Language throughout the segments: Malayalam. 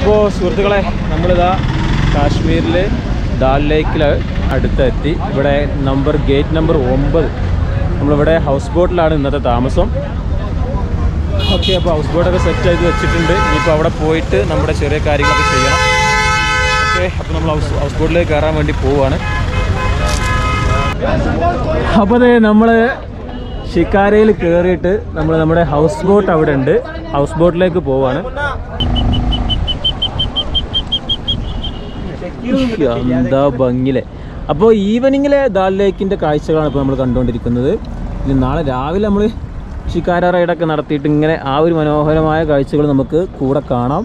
അപ്പോൾ സുഹൃത്തുക്കളെ നമ്മളിതാ കാശ്മീരിൽ ദാൽ ലേക്കിൽ അടുത്തെത്തി ഇവിടെ നമ്പർ ഗേറ്റ് നമ്പർ ഒമ്പത് നമ്മളിവിടെ ഹൗസ് ബോട്ടിലാണ് ഇന്നത്തെ താമസം ഓക്കെ അപ്പോൾ ഹൗസ് ബോട്ടൊക്കെ സെറ്റ് ചെയ്ത് വെച്ചിട്ടുണ്ട് ഇനിയിപ്പോൾ അവിടെ പോയിട്ട് നമ്മുടെ ചെറിയ കാര്യങ്ങളൊക്കെ ചെയ്യണം ഓക്കെ അപ്പോൾ നമ്മൾ ഹൗസ് ഹൗസ് ബോട്ടിലേക്ക് കയറാൻ വേണ്ടി പോവുകയാണ് അപ്പോൾ അതെ നമ്മൾ ഷിക്കാരയിൽ കയറിയിട്ട് നമ്മൾ നമ്മുടെ ഹൗസ് ബോട്ട് അവിടെ ഉണ്ട് ഹൗസ് ബോട്ടിലേക്ക് പോവാണ് എന്താ ഭംഗിലെ അപ്പോൾ ഈവനിങ്ങിലെ ദാൽ ലേക്കിൻ്റെ കാഴ്ചകളാണ് ഇപ്പോൾ നമ്മൾ കണ്ടുകൊണ്ടിരിക്കുന്നത് ഇനി നാളെ രാവിലെ നമ്മൾ ഷിക്കാര റൈഡൊക്കെ നടത്തിയിട്ട് ഇങ്ങനെ ആ ഒരു മനോഹരമായ കാഴ്ചകൾ നമുക്ക് കൂടെ കാണാം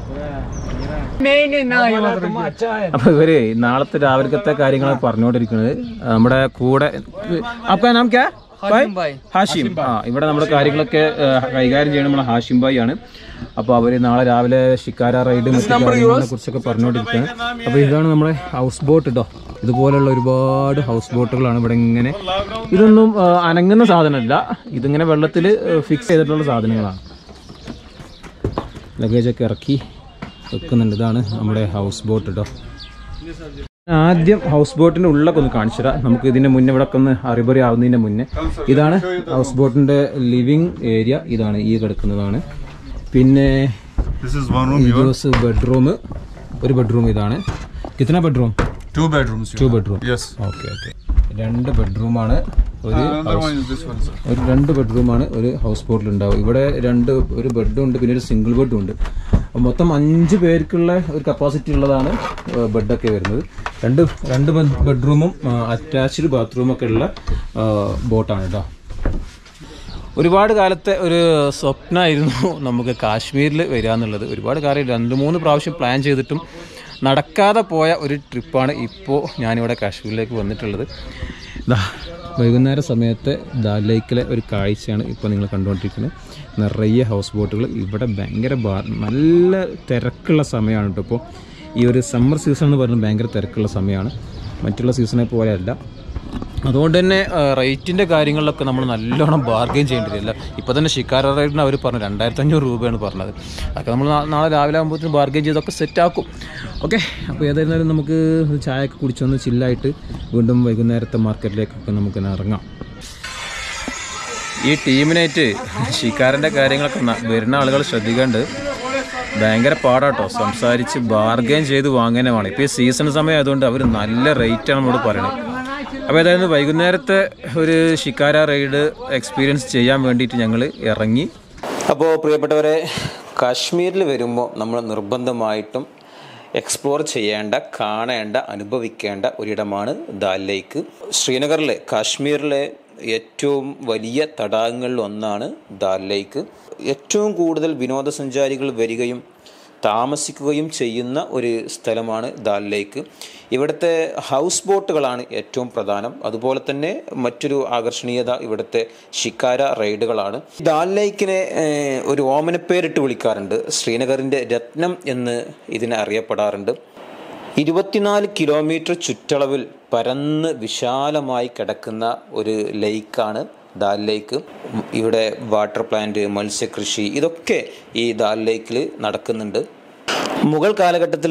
അപ്പൊ ഇവര് നാളത്തെ രാവിലത്തെ കാര്യങ്ങളാണ് പറഞ്ഞുകൊണ്ടിരിക്കുന്നത് നമ്മുടെ കൂടെ അപ്പൊ നാം ക്യാ ഭായ്? ഹാഷിം ആ ഇവിടെ നമ്മുടെ കാര്യങ്ങളൊക്കെ ആ, കൈകാര്യം ചെയ്യണം നമ്മളെ ഹാഷിം ഭായി ആണ് അപ്പൊ അവര് നാളെ രാവിലെ ഷിക്കാര റൈഡ് മറ്റു കാര്യങ്ങളെ കുറിച്ചൊക്കെ പറഞ്ഞുകൊണ്ടിരിക്കുകയാണ് അപ്പൊ ഇതാണ് നമ്മുടെ ഹൗസ് ബോട്ട് കേട്ടോ ഇതുപോലുള്ള ഒരുപാട് ഹൗസ് ബോട്ടുകളാണ് ഇവിടെ ഇങ്ങനെ ഇതൊന്നും ആ, അനങ്ങുന്ന സാധനമല്ല ഇതിങ്ങനെ വെള്ളത്തിൽ ഫിക്സ് ചെയ്തിട്ടുള്ള സാധനങ്ങളാണ് ലഗേജൊക്കെ ഇറക്കി വെക്കുന്നുണ്ട് ഇതാണ് നമ്മുടെ ഹൗസ് ബോട്ട് കേട്ടോ ആദ്യം ഹൗസ് ബോട്ടിന്റെ ഉള്ളൊക്കെ ഒന്ന് കാണിച്ചു തരാം നമുക്ക് ഇതിന്റെ മുന്നേ ഇവിടെ ഒക്കെ ഒന്ന് അറിബറി ആവുന്നതിന്റെ മുന്നേ ഇതാണ് ഹൗസ് ബോട്ടിന്റെ ലിവിങ് ഏരിയ ഇതാണ് ഈ കിടക്കുന്നതാണ് പിന്നെ This is one room. Bedroom ഒരു ബെഡ്റൂം ഇതാണ് കിത്തന bedroom Two bedrooms. you two have. Bedroom Yes. Okay okay രണ്ട് ബെഡ്റൂമാണ് ഒരു Another one is this one, sir. ഒരു രണ്ട് ബെഡ്റൂമാണ് ഒരു ഹൗസ് ബോട്ടിൽ ഉണ്ടാവും ഇവിടെ രണ്ട് ഒരു ബെഡും ഉണ്ട് പിന്നെ ഒരു സിംഗിൾ ബെഡും ഉണ്ട് അപ്പോൾ മൊത്തം അഞ്ച് പേർക്കുള്ള ഒരു കപ്പാസിറ്റി ഉള്ളതാണ് ഏഹ്, ബെഡൊക്കെ വരുന്നത് രണ്ട് രണ്ട് ബെ- ബെഡ്റൂമും അറ്റാച്ച്ഡ് ബാത്റൂമും ഒക്കെ ഉള്ള ഏഹ്, ബോട്ടാണ് കേട്ടോ ഒരുപാട് കാലത്തെ ഒരു സ്വപ്നമായിരുന്നു നമുക്ക് കാശ്മീരിൽ വരിക എന്നുള്ളത് ഒരുപാട് കാര്യം രണ്ട് മൂന്ന് പ്രാവശ്യം പ്ലാൻ ചെയ്തിട്ടും നടക്കാതെ പോയ ഒരു ട്രിപ്പാണ് ഇപ്പോൾ ഞാനിവിടെ കാശ്മീരിലേക്ക് വന്നിട്ടുള്ളത് ദാ വൈകുന്നേര സമയത്തെ ദാൽ ലേക്കിലെ ഒരു കാഴ്ചയാണ് ഇപ്പോൾ നിങ്ങൾ കണ്ടുകൊണ്ടിരിക്കുന്നത് നിറയെ ഹൗസ് ബോട്ടുകൾ ഇവിടെ ഭയങ്കര ബാർ നല്ല തിരക്കുള്ള സമയമാണ് കേട്ടോ ഇപ്പോൾ ഈ ഒരു സമ്മർ സീസൺ എന്ന് പറയുന്നത് ഭയങ്കര തിരക്കുള്ള സമയമാണ് മറ്റുള്ള സീസണെ പോലെയല്ല അതുകൊണ്ട് തന്നെ റേറ്റിൻ്റെ കാര്യങ്ങളിലൊക്കെ നമ്മൾ നല്ലോണം ബാർഗെയിൻ ചെയ്യേണ്ടി വരില്ല ഇപ്പോൾ തന്നെ ഷിക്കാര റേറ്റിന് അവർ പറഞ്ഞു രണ്ടായിരത്തി അഞ്ഞൂറ് രൂപയാണ് പറഞ്ഞത് അതൊക്കെ നമ്മൾ നാ- നാളെ രാവിലെ ആകുമ്പോഴത്തേന് ബാർഗെയിൻ ചെയ്തൊക്കെ സെറ്റ് ആക്കും ഓക്കെ അപ്പോൾ ഏതായിരുന്നാലും നമുക്ക് ഒരു ചായയൊക്കെ കുടിച്ചൊന്ന് ചില്ലായിട്ട് വീണ്ടും വൈകുന്നേരത്തെ മാർക്കറ്റിലേക്കൊക്കെ നമുക്ക് ഇറങ്ങാം ഈ ടീമിനായിട്ട് ഷിക്കാരൻ്റെ കാര്യങ്ങളൊക്കെ ന- വരുന്ന ആളുകൾ ശ്രദ്ധിക്കേണ്ടത് ഭയങ്കര പാടാട്ടോ സംസാരിച്ച് ബാർഗെയിൻ ചെയ്ത് വാങ്ങാനുമാണ് ഇപ്പോൾ ഈ സീസൺ സമയം ആയതുകൊണ്ട് അവർ നല്ല റേറ്റാണ് നമ്മോട് പറയുന്നത് അപ്പോൾ ഏതായാലും വൈകുന്നേരത്തെ ഒരു ഷിക്കാര റൈഡ് എക്സ്പീരിയൻസ് ചെയ്യാൻ വേണ്ടിയിട്ട് ഞങ്ങൾ ഇറങ്ങി അപ്പോൾ പ്രിയപ്പെട്ടവരെ കാശ്മീരിൽ വരുമ്പോൾ നമ്മൾ നിർബന്ധമായിട്ടും എക്സ്പ്ലോർ ചെയ്യേണ്ട കാണേണ്ട അനുഭവിക്കേണ്ട ഒരിടമാണ് ദാൽ ലേക്ക് ശ്രീനഗറിലെ കാശ്മീരിലെ ഏറ്റവും വലിയ തടാകങ്ങളിൽ ഒന്നാണ് ദാൽ ലേക്ക് ഏറ്റവും കൂടുതൽ വിനോദസഞ്ചാരികൾ വരികയും താമസിക്കുകയും ചെയ്യുന്ന ഒരു സ്ഥലമാണ് ദാൽ ലേക്ക് ഇവിടുത്തെ ഹൗസ് ബോട്ടുകളാണ് ഏറ്റവും പ്രധാനം അതുപോലെ തന്നെ മറ്റൊരു ആകർഷണീയത ഇവിടുത്തെ ഷിക്കാര റൈഡുകളാണ് ദാൽ ലേക്കിനെ ഏഹ്, ഒരു ഓമനപ്പേരിട്ട് വിളിക്കാറുണ്ട് ശ്രീനഗറിൻ്റെ രത്നം എന്ന് ഇതിനെ അറിയപ്പെടാറുണ്ട് ഇരുപത്തിനാല് കിലോമീറ്റർ ചുറ്റളവിൽ പരന്ന് വിശാലമായി കിടക്കുന്ന ഒരു ലേക്കാണ് ദാൽ ലേക്ക് ഇവിടെ വാട്ടർ പ്ലാന്റ് മത്സ്യകൃഷി ഇതൊക്കെ ഈ ദാൽ ലേക്കിൽ നടക്കുന്നുണ്ട് മുഗൾ കാലഘട്ടത്തിൽ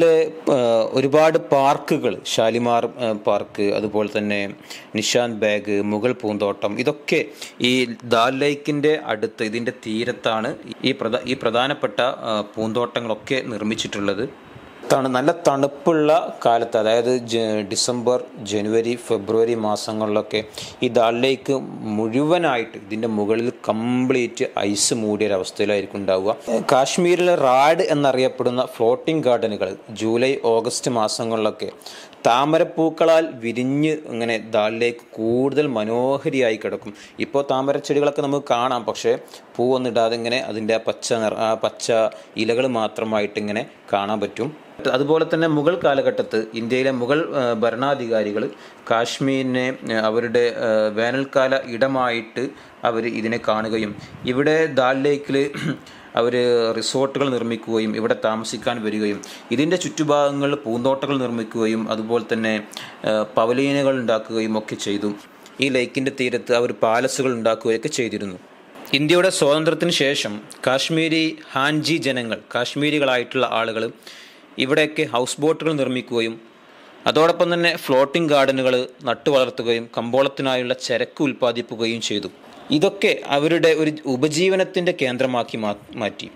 ഒരുപാട് പാർക്കുകൾ ഷാലിമാർ ആ, പാർക്ക് അതുപോലെ തന്നെ നിഷാൻ ബാഗ് മുഗൾ പൂന്തോട്ടം ഇതൊക്കെ ഈ ദാൽ ലേക്കിൻ്റെ അടുത്ത് ഇതിൻ്റെ തീരത്താണ് ഈ പ്രധ ഈ പ്രധാനപ്പെട്ട ആ, പൂന്തോട്ടങ്ങളൊക്കെ നിർമ്മിച്ചിട്ടുള്ളത് തണു നല്ല തണുപ്പുള്ള കാലത്ത് അതായത് ജ- ഡിസംബർ ജനുവരി ഫെബ്രുവരി മാസങ്ങളിലൊക്കെ ഈ ദാൽ ലേക്ക് മുഴുവനായിട്ട് ഇതിൻ്റെ മുകളിൽ കംപ്ലീറ്റ് ഐസ് മൂടിയ ഒരവസ്ഥയിലായിരിക്കും ഉണ്ടാവുക കാശ്മീരിലെ റാഡ് എന്നറിയപ്പെടുന്ന ഫ്ലോട്ടിംഗ് ഗാർഡനുകൾ ജൂലൈ ഓഗസ്റ്റ് മാസങ്ങളിലൊക്കെ താമരപ്പൂക്കളാൽ വിരിഞ്ഞ് ഇങ്ങനെ ദാലിലേക്ക് കൂടുതൽ മനോഹരിയായി കിടക്കും ഇപ്പോൾ താമരച്ചെടികളൊക്കെ നമുക്ക് കാണാം പക്ഷേ പൂവൊന്നും ഇടാതെ ഇങ്ങനെ അതിൻ്റെ ആ പച്ച നിറ ആ പച്ച ഇലകൾ മാത്രമായിട്ട് ഇങ്ങനെ കാണാൻ പറ്റും അതുപോലെ തന്നെ മുഗൾ കാലഘട്ടത്ത് ഇന്ത്യയിലെ മുഗൾ ആ, ഭരണാധികാരികൾ കാശ്മീരിനെ ആ, അവരുടെ ആ, വേനൽക്കാല ഇടമായിട്ട് അവർ ഇതിനെ കാണുകയും ഇവിടെ ദാൽ ലേക്കിൽ അവർ റിസോർട്ടുകൾ നിർമ്മിക്കുകയും ഇവിടെ താമസിക്കാൻ വരികയും ഇതിൻ്റെ ചുറ്റുഭാഗങ്ങളിൽ പൂന്തോട്ടങ്ങൾ നിർമ്മിക്കുകയും അതുപോലെ തന്നെ ആ, പവലീനുകൾ ഉണ്ടാക്കുകയും ഒക്കെ ചെയ്തു ഈ ലേക്കിൻ്റെ തീരത്ത് അവർ പാലസുകൾ ഉണ്ടാക്കുകയൊക്കെ ചെയ്തിരുന്നു ഇന്ത്യയുടെ സ്വാതന്ത്ര്യത്തിന് ശേഷം കാശ്മീരി ഹാൻജി ജനങ്ങൾ കാശ്മീരികളായിട്ടുള്ള ആളുകൾ ഇവിടെയൊക്കെ ഹൗസ് ബോട്ടുകൾ നിർമ്മിക്കുകയും അതോടൊപ്പം തന്നെ ഫ്ലോട്ടിംഗ് ഗാർഡനുകൾ നട്ടുവളർത്തുകയും കമ്പോളത്തിനായുള്ള ചരക്ക് ഉൽപ്പാദിപ്പിക്കുകയും ചെയ്തു ഇതൊക്കെ അവരുടെ ഒരു ഉപജീവനത്തിൻ്റെ കേന്ദ്രമാക്കി മാ- മാറ്റി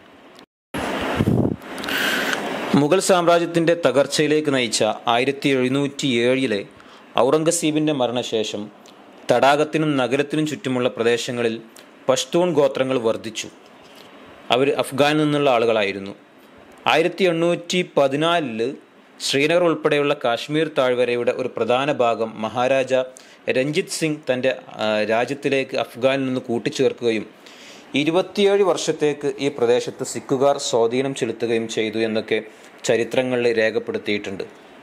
മുഗൾ സാമ്രാജ്യത്തിൻ്റെ തകർച്ചയിലേക്ക് നയിച്ച ആയിരത്തി എഴുന്നൂറ്റി ഏഴിലെ ഔറംഗസീബിൻ്റെ മരണശേഷം തടാകത്തിനും നഗരത്തിനും ചുറ്റുമുള്ള പ്രദേശങ്ങളിൽ പഷ്തൂൺ ഗോത്രങ്ങൾ വർദ്ധിച്ചു അവർ അഫ്ഗാനിൽ നിന്നുള്ള ആളുകളായിരുന്നു ആയിരത്തി എണ്ണൂറ്റി പതിനാലില് ശ്രീനഗർ ഉൾപ്പെടെയുള്ള കാശ്മീർ താഴ്വരയുടെ ഒരു പ്രധാന ഭാഗം മഹാരാജ രഞ്ജിത് സിംഗ് തൻ്റെ ആ, രാജ്യത്തിലേക്ക് അഫ്ഗാനിൽ നിന്ന് കൂട്ടിച്ചേർക്കുകയും ഇരുപത്തിയേഴ് വർഷത്തേക്ക് ഈ പ്രദേശത്ത് സിഖുകാർ സ്വാധീനം ചെലുത്തുകയും ചെയ്തു എന്നൊക്കെ ചരിത്രങ്ങളിൽ രേഖപ്പെടുത്തിയിട്ടുണ്ട്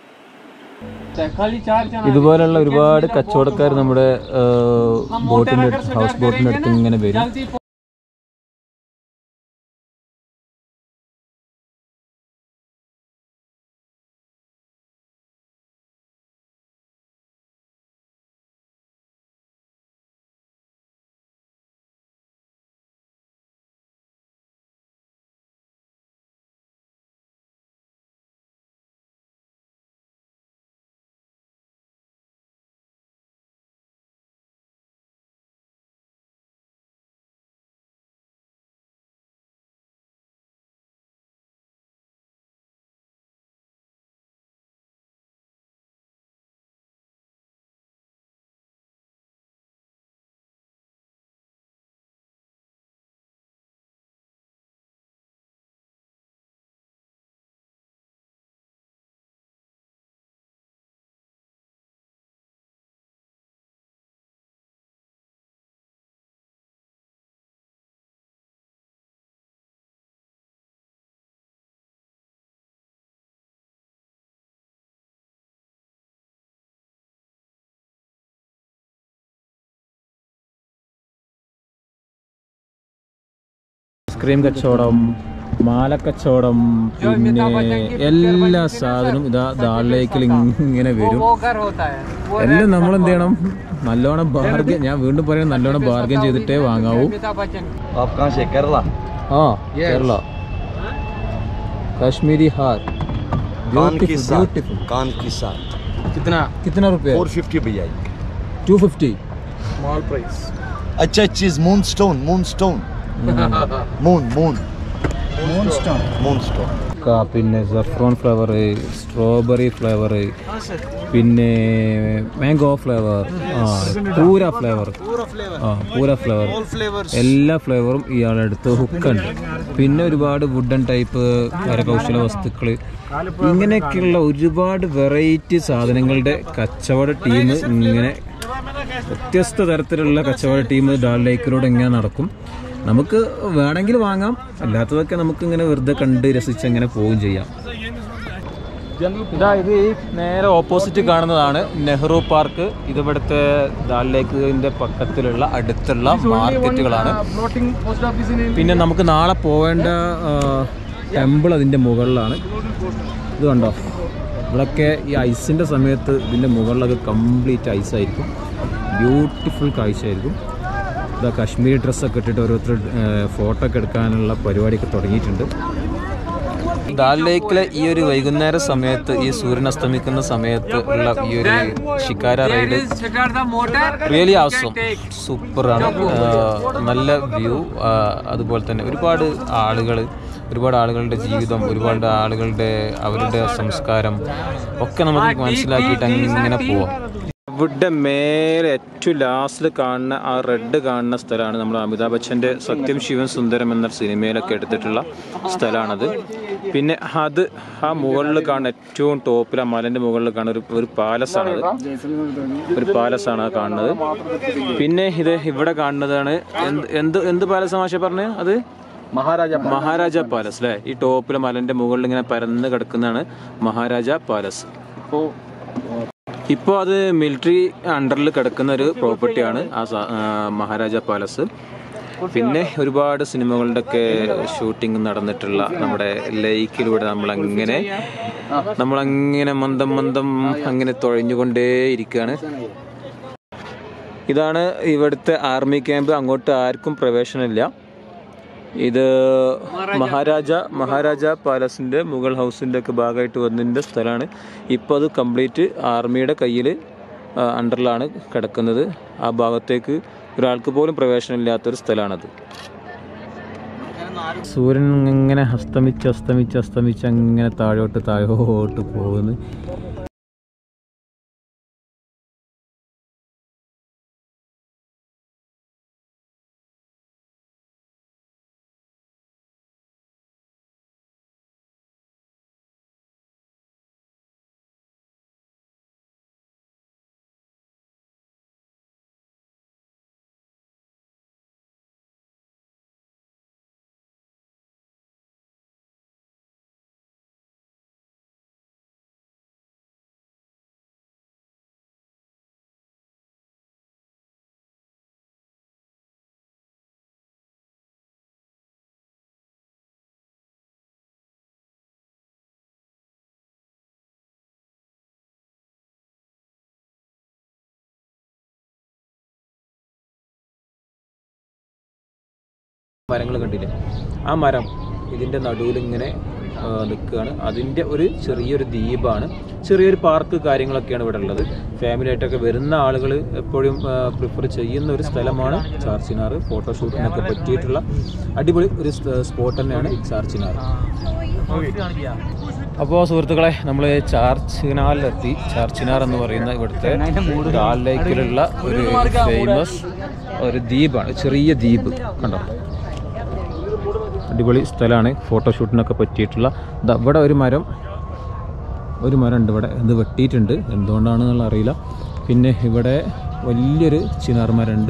ഇതുപോലുള്ള ഒരുപാട് കച്ചവടക്കാർ നമ്മുടെ ബോട്ടിന്റെ ഹൗസ് ബോട്ടിന്റെ അടുത്ത് ഇങ്ങനെ വരും ഐസ്ക്രീം കച്ചവടം മാലക്കച്ചവടം പിന്നെ എല്ലാ സാധനവും ഇതാ ദാളിലേക്കിൽ ഇങ്ങനെ വരും എല്ലാം നമ്മൾ എന്ത് ചെയ്യണം നല്ലോണം ബാർഗൻ ഞാൻ വീണ്ടും പറയുന്നത് നല്ലോണം ബാർഗൻ ചെയ്തിട്ടേ വാങ്ങാവൂ आप कहाँ से केरला ആ കേരള കാശ്മീരി ഹാർ कान के ब्यूटीफुल साथ ब्यूटीफुल कान के साथ कितना कितना रुपया फोर फिफ्टी भैया टू फिफ्टी अच्छा चीज moon stone moon stone moon moon moon stone moon stone പിന്നെ സഫ്രോൺ ഫ്ലേവർ സ്ട്രോബെറി ഫ്ലേവർ പിന്നെ മാംഗോ ഫ്ലേവർ ആ പൂര ഫ്ലേവർ ആ പൂര ഫ്ലേവർ എല്ലാ ഫ്ലേവറും ഇയാളുടെ അടുത്ത് ഹുക്കുണ്ട് പിന്നെ ഒരുപാട് വുഡൻ ടൈപ്പ് കരകൗശല വസ്തുക്കൾ ഇങ്ങനെയൊക്കെയുള്ള ഒരുപാട് വെറൈറ്റി സാധനങ്ങളുടെ കച്ചവട ടീം ഇങ്ങനെ വ്യത്യസ്ത തരത്തിലുള്ള കച്ചവട ടീം ഡാൽ ലേക്കിലൂടെ ഇങ്ങനെ നടക്കും നമുക്ക് വേണമെങ്കിൽ വാങ്ങാം അല്ലാത്തതൊക്കെ നമുക്ക് ഇങ്ങനെ വെറുതെ കണ്ട് രസിച്ച് അങ്ങനെ പോവുകയും ചെയ്യാം ഇതാ ഇത് ഈ നേരെ ഓപ്പോസിറ്റ് കാണുന്നതാണ് നെഹ്റു പാർക്ക് ഇത് ഇവിടുത്തെ ദാൽ ലേക്കിന്റെ പക്കത്തിലുള്ള അടുത്തുള്ള മാർക്കറ്റുകളാണ് പിന്നെ നമുക്ക് നാളെ പോവേണ്ട ടെമ്പിൾ അതിൻ്റെ മുകളിലാണ് ഇത് കണ്ടോ ഇവിടൊക്കെ ഈ ഐസിൻ്റെ സമയത്ത് ഇതിൻ്റെ മുകളിലൊക്കെ കംപ്ലീറ്റ് ഐസായിരിക്കും ബ്യൂട്ടിഫുൾ കാഴ്ചയായിരിക്കും ഇതാ കാശ്മീരി ഡ്രസ്സൊക്കെ ഇട്ടിട്ട് ഓരോരുത്തർ ഫോട്ടോ ഒക്കെ എടുക്കാനുള്ള പരിപാടിയൊക്കെ തുടങ്ങിയിട്ടുണ്ട് ദാൽ ലേക്കിലെ ഈ ഒരു വൈകുന്നേര സമയത്ത് ഈ സൂര്യൻ അസ്തമിക്കുന്ന സമയത്ത് ഉള്ള ഈ ഒരു ഷിക്കാര റൈഡ് റിയലി ആവസം സൂപ്പറാണ് നല്ല വ്യൂ അതുപോലെ തന്നെ ഒരുപാട് ആളുകൾ ഒരുപാട് ആളുകളുടെ ജീവിതം ഒരുപാട് ആളുകളുടെ അവരുടെ സംസ്കാരം ഒക്കെ നമുക്ക് മനസ്സിലാക്കിയിട്ട് അങ്ങനെ പോവാം ഇവിടെ മേലെ ഏറ്റവും ലാസ്റ്റിൽ കാണുന്ന ആ റെഡ് കാണുന്ന സ്ഥലമാണ് നമ്മൾ അമിതാഭ് ബച്ചൻ്റെ സത്യം ശിവൻ സുന്ദരം എന്ന സിനിമയിലൊക്കെ എടുത്തിട്ടുള്ള സ്ഥലമാണത് പിന്നെ അത് ആ മുകളിൽ കാണുന്ന ഏറ്റവും ടോപ്പിൽ ആ മലൻ്റെ മുകളിൽ കാണുന്ന ഒരു ഒരു പാലസാണത് ഒരു പാലസാണ് ആ കാണുന്നത് പിന്നെ ഇത് ഇവിടെ കാണുന്നതാണ് എന്ത് എന്ത് എന്ത് പാലസാ മാഷ പറഞ്ഞത് അത് മഹാരാജ മഹാരാജ പാലസ് അല്ലേ ഈ ടോപ്പിലെ മലന്റെ മുകളിൽ ഇങ്ങനെ പരന്ന് കിടക്കുന്നതാണ് മഹാരാജ പാലസ് ഇപ്പോൾ അത് മിലിറ്ററി അണ്ടറിൽ കിടക്കുന്ന ഒരു പ്രോപ്പർട്ടിയാണ് ആ സ- ആ മഹാരാജ പാലസ് പിന്നെ ഒരുപാട് സിനിമകളുടെ ഒക്കെ ഷൂട്ടിംഗ് നടന്നിട്ടുള്ള നമ്മുടെ ലേക്കിലൂടെ നമ്മളങ്ങനെ നമ്മളങ്ങനെ മന്ദം മന്ദം അങ്ങനെ തുഴഞ്ഞുകൊണ്ടേ ഇരിക്കുകയാണ് ഇതാണ് ഇവിടുത്തെ ആർമി ക്യാമ്പ് അങ്ങോട്ട് ആർക്കും പ്രവേശനമില്ല ഇത് മഹാരാജ മഹാരാജ പാലസിൻ്റെ മുഗൾ ഹൗസിൻ്റെ ഒക്കെ ഭാഗമായിട്ട് വന്നതിൻ്റെ സ്ഥലമാണ് ഇപ്പോൾ അത് കംപ്ലീറ്റ് ആർമിയുടെ കയ്യിൽ അണ്ടറിലാണ് കിടക്കുന്നത് ആ ഭാഗത്തേക്ക് ഒരാൾക്ക് പോലും പ്രവേശനമില്ലാത്തൊരു സ്ഥലമാണത് സൂര്യൻ ഇങ്ങനെ അസ്തമിച്ച് അസ്തമിച്ച് അസ്തമിച്ച് അങ്ങനെ താഴോട്ട് താഴോട്ട് പോകുന്നു മരങ്ങൾ കണ്ടില്ലേ ആ മരം ഇതിൻ്റെ നടുവിൽ ഇങ്ങനെ നിൽക്കുകയാണ് അതിൻ്റെ ഒരു ചെറിയൊരു ദ്വീപാണ് ചെറിയൊരു പാർക്ക് കാര്യങ്ങളൊക്കെയാണ് ഇവിടെ ഉള്ളത് ഫാമിലി ആയിട്ടൊക്കെ വരുന്ന ആളുകൾ എപ്പോഴും പ്രിഫർ ചെയ്യുന്ന ഒരു സ്ഥലമാണ് ചാർച്ചിനാർ ഫോട്ടോഷൂട്ടിനൊക്കെ പറ്റിയിട്ടുള്ള അടിപൊളി ഒരു സ്പോട്ട് തന്നെയാണ് ചാർച്ചിനാർ അപ്പോൾ സുഹൃത്തുക്കളെ നമ്മൾ ചാർച്ചിനാറിലെത്തി ചാർച്ചിനാർ എന്ന് പറയുന്ന ഇവിടുത്തെ ഡാൽ ലേക്കിലുള്ള ഒരു ഫേമസ് ഒരു ദ്വീപാണ് ചെറിയ ദ്വീപ് കണ്ടോ അടിപൊളി സ്ഥലമാണ് ഫോട്ടോഷൂട്ടിനൊക്കെ പറ്റിയിട്ടുള്ള ദാ ഇവിടെ ഒരു മരം ഒരു മരം ഉണ്ട് ഇവിടെ ഇത് വെട്ടിയിട്ടുണ്ട് എന്തുകൊണ്ടാണെന്നുള്ള അറിയില്ല പിന്നെ ഇവിടെ വലിയൊരു ചിനാർ മരമുണ്ട്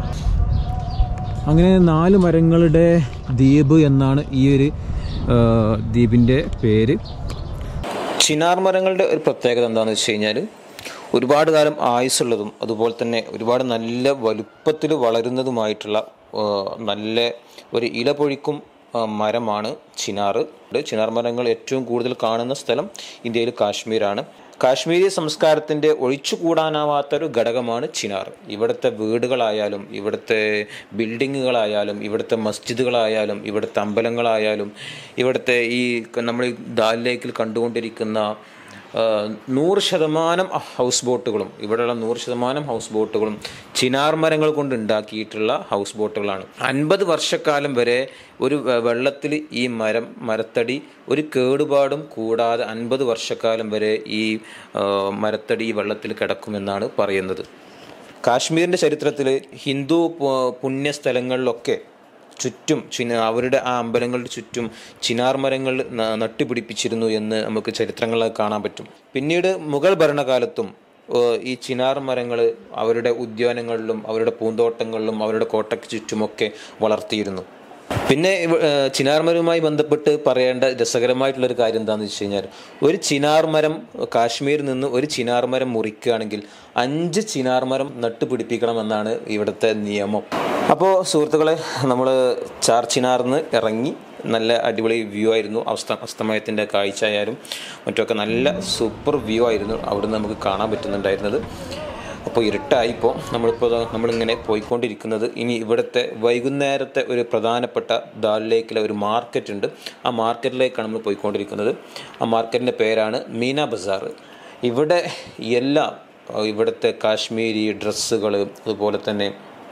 അങ്ങനെ നാല് മരങ്ങളുടെ ദ്വീപ് എന്നാണ് ഈ ഒരു ആ, ദ്വീപിൻ്റെ പേര് ചിനാർ മരങ്ങളുടെ ഒരു പ്രത്യേകത എന്താണെന്ന് വെച്ച് കഴിഞ്ഞാൽ ഒരുപാട് കാലം ആയുസ്സുള്ളതും അതുപോലെ തന്നെ ഒരുപാട് നല്ല വലുപ്പത്തിൽ വളരുന്നതുമായിട്ടുള്ള ആ, നല്ല ഒരു ഇല പൊഴിക്കും ആ, മരമാണ് ചിനാർ ചിനാർ മരങ്ങൾ ഏറ്റവും കൂടുതൽ കാണുന്ന സ്ഥലം ഇന്ത്യയിൽ കാശ്മീരാണ് കാശ്മീരി സംസ്കാരത്തിൻ്റെ ഒഴിച്ചുകൂടാനാവാത്തൊരു ഘടകമാണ് ചിനാർ ഇവിടുത്തെ വീടുകളായാലും ഇവിടുത്തെ ബിൽഡിങ്ങുകളായാലും ഇവിടുത്തെ മസ്ജിദുകളായാലും ഇവിടുത്തെ അമ്പലങ്ങളായാലും ഇവിടുത്തെ ഈ നമ്മൾ ഈ ദാൽ ലേക്കിൽ കണ്ടുകൊണ്ടിരിക്കുന്ന ആ, നൂറ് ശതമാനം ഹൗസ് ബോട്ടുകളും ഇവിടെയുള്ള നൂറ് ശതമാനം ഹൗസ് ബോട്ടുകളും ചിനാർ മരങ്ങൾ കൊണ്ട് ഉണ്ടാക്കിയിട്ടുള്ള ഹൗസ് ബോട്ടുകളാണ് അൻപത് വർഷക്കാലം വരെ ഒരു വെ- വെള്ളത്തിൽ ഈ മരം മരത്തടി ഒരു കേടുപാടും കൂടാതെ അൻപത് വർഷക്കാലം വരെ ഈ ആ, മരത്തടി ഈ വെള്ളത്തിൽ കിടക്കുമെന്നാണ് പറയുന്നത് കാശ്മീരിൻ്റെ ചരിത്രത്തിൽ ഹിന്ദു പു- പുണ്യസ്ഥലങ്ങളിലൊക്കെ ചുറ്റും ചിന അവരുടെ ആ അമ്പലങ്ങളുടെ ചുറ്റും ചിനാർ മരങ്ങൾ ന- നട്ടുപിടിപ്പിച്ചിരുന്നു എന്ന് നമുക്ക് ചരിത്രങ്ങളിൽ കാണാൻ പറ്റും പിന്നീട് മുഗൾ ഭരണകാലത്തും ഏഹ്, ഈ ചിനാർ മരങ്ങൾ അവരുടെ ഉദ്യാനങ്ങളിലും അവരുടെ പൂന്തോട്ടങ്ങളിലും അവരുടെ കോട്ടയ്ക്ക് ചുറ്റുമൊക്കെ വളർത്തിയിരുന്നു പിന്നെ ഇവ- ഏഹ് ചിനാർ മരവുമായി ബന്ധപ്പെട്ട് പറയേണ്ട രസകരമായിട്ടുള്ളൊരു കാര്യം എന്താണെന്ന് വെച്ച് കഴിഞ്ഞാൽ ഒരു ചിനാർ മരം കാശ്മീരിൽ നിന്ന് ഒരു ചിനാർ മരം മുറിക്കുകയാണെങ്കിൽ അഞ്ച് ചിനാർ മരം നട്ടുപിടിപ്പിക്കണമെന്നാണ് ഇവിടുത്തെ നിയമം അപ്പോൾ സുഹൃത്തുക്കളെ നമ്മൾ ചാർ ചിനാറിന്ന് ഇറങ്ങി നല്ല അടിപൊളി വ്യൂ ആയിരുന്നു അവസ്ഥ അസ്തമയത്തിൻ്റെ കാഴ്ച ആയാലും മറ്റുമൊക്കെ നല്ല സൂപ്പർ വ്യൂ ആയിരുന്നു അവിടുന്ന് നമുക്ക് കാണാൻ പറ്റുന്നുണ്ടായിരുന്നത് അപ്പോൾ ഇരുട്ടായിപ്പോൾ നമ്മളിപ്പോൾ ദാ നമ്മളിങ്ങനെ പോയിക്കൊണ്ടിരിക്കുന്നത് ഇനി ഇവിടുത്തെ വൈകുന്നേരത്തെ ഒരു പ്രധാനപ്പെട്ട ദാൽ ലേക്കിലെ ഒരു മാർക്കറ്റ് ഉണ്ട് ആ മാർക്കറ്റിലേക്കാണ് നമ്മൾ പോയിക്കൊണ്ടിരിക്കുന്നത് ആ മാർക്കറ്റിൻ്റെ പേരാണ് മീന ബസാർ ഇവിടെ എല്ലാം അഹ് ഇവിടുത്തെ കാശ്മീരി ഡ്രസ്സുകൾ അതുപോലെ തന്നെ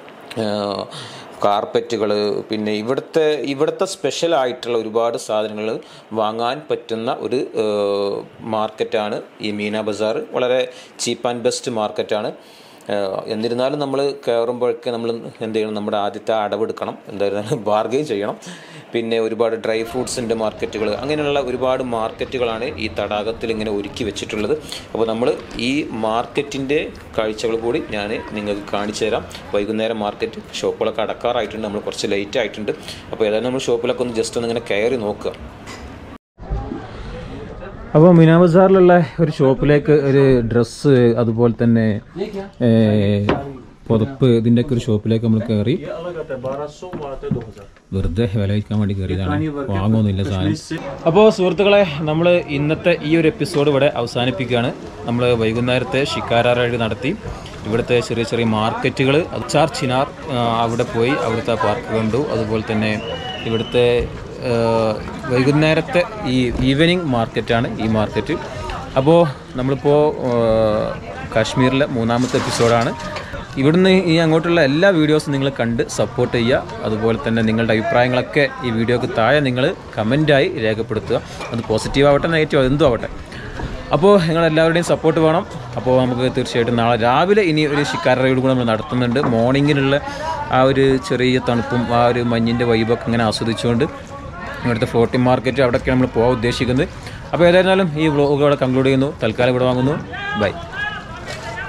കാർപ്പറ്റുകൾ പിന്നെ ഇവിടുത്തെ ഇവിടുത്തെ സ്പെഷ്യൽ ആയിട്ടുള്ള ഒരുപാട് സാധനങ്ങൾ വാങ്ങാൻ പറ്റുന്ന ഒരു ഏഹ്, മാർക്കറ്റാണ് ഈ മീന ബസാർ വളരെ ചീപ്പ് ആൻഡ് ബെസ്റ്റ് മാർക്കറ്റാണ് ഏഹ്, എന്നിരുന്നാലും നമ്മൾ കയറുമ്പോഴൊക്കെ നമ്മൾ എന്ത് ചെയ്യണം നമ്മുടെ ആദ്യത്തെ അടവെടുക്കണം എന്തായിരുന്നാലും ബാർഗെയിൻ ചെയ്യണം പിന്നെ ഒരുപാട് ഡ്രൈ ഫ്രൂട്ട്സിൻ്റെ മാർക്കറ്റുകൾ അങ്ങനെയുള്ള ഒരുപാട് മാർക്കറ്റുകളാണ് ഈ തടാകത്തിൽ ഇങ്ങനെ ഒരുക്കി വെച്ചിട്ടുള്ളത് അപ്പോൾ നമ്മൾ ഈ മാർക്കറ്റിൻ്റെ കാഴ്ചകൾ കൂടി ഞാൻ നിങ്ങൾക്ക് കാണിച്ചു തരാം വൈകുന്നേരം മാർക്കറ്റ് ഷോപ്പുകളൊക്കെ അടക്കാറായിട്ടുണ്ട് നമ്മൾ കുറച്ച് ലേറ്റ് ആയിട്ടുണ്ട് അപ്പോൾ ഏതായാലും നമ്മൾ ഷോപ്പിലൊക്കെ ഒന്ന് ജസ്റ്റ് ഒന്ന് ഇങ്ങനെ കയറി നോക്കുക അപ്പോൾ മിനാ ബസാറിലുള്ള ഒരു ഷോപ്പിലേക്ക് ഒരു ഡ്രസ്സ് അതുപോലെ തന്നെ ഏ, പുതപ്പ് ഇതിൻ്റെയൊക്കെ ഒരു ഷോപ്പിലേക്ക് നമ്മൾ കയറി വെറുതെ വില വയ്ക്കാൻ വേണ്ടി കയറിയതാണ് വാങ്ങുമൊന്നുമില്ല സാധനം അപ്പോൾ സുഹൃത്തുക്കളെ നമ്മൾ ഇന്നത്തെ ഈ ഒരു എപ്പിസോഡ് ഇവിടെ അവസാനിപ്പിക്കുകയാണ് നമ്മൾ വൈകുന്നേരത്തെ ഷിക്കാര റൈഡ് നടത്തി ഇവിടുത്തെ ചെറിയ ചെറിയ മാർക്കറ്റുകൾ അച്ചാർ ചിനാർ ആ, അവിടെ പോയി അവിടുത്തെ പാർക്ക് കണ്ടു അതുപോലെ തന്നെ ഇവിടുത്തെ ആ, വൈകുന്നേരത്തെ ഈ ഈവനിങ് മാർക്കറ്റാണ് ഈ മാർക്കറ്റ് അപ്പോൾ നമ്മളിപ്പോൾ ആ, കാശ്മീരിലെ മൂന്നാമത്തെ എപ്പിസോഡാണ് ഇവിടുന്ന് ഈ അങ്ങോട്ടുള്ള എല്ലാ വീഡിയോസും നിങ്ങൾ കണ്ട് സപ്പോർട്ട് ചെയ്യുക അതുപോലെ തന്നെ നിങ്ങളുടെ അഭിപ്രായങ്ങളൊക്കെ ഈ വീഡിയോക്ക് താഴെ നിങ്ങൾ കമൻറ്റായി രേഖപ്പെടുത്തുക അത് പോസിറ്റീവ് ആവട്ടെ നെഗറ്റീവ് എന്തും ആവട്ടെ അപ്പോൾ നിങ്ങൾ എല്ലാവരുടെയും സപ്പോർട്ട് വേണം അപ്പോൾ നമുക്ക് തീർച്ചയായിട്ടും നാളെ രാവിലെ ഇനി ഒരു ശിക്കാര റൈഡ് കൂടെ നമ്മൾ നടത്തുന്നുണ്ട് മോർണിംഗിലുള്ള ആ ഒരു ചെറിയ തണുപ്പും ആ ഒരു മഞ്ഞിൻ്റെ വൈബൊക്കെ ഇങ്ങനെ ആസ്വദിച്ചുകൊണ്ട് ഇവിടുത്തെ ഫ്ലോട്ടിംഗ് മാർക്കറ്റ് അവിടെയൊക്കെ നമ്മൾ പോകാൻ ഉദ്ദേശിക്കുന്നത് അപ്പോൾ ഏതായിരുന്നാലും ഈ വ്ളോഗ് അവിടെ കൺക്ലൂഡ് ചെയ്യുന്നു തൽക്കാലം ഇവിടെ വാങ്ങുന്നു ബൈ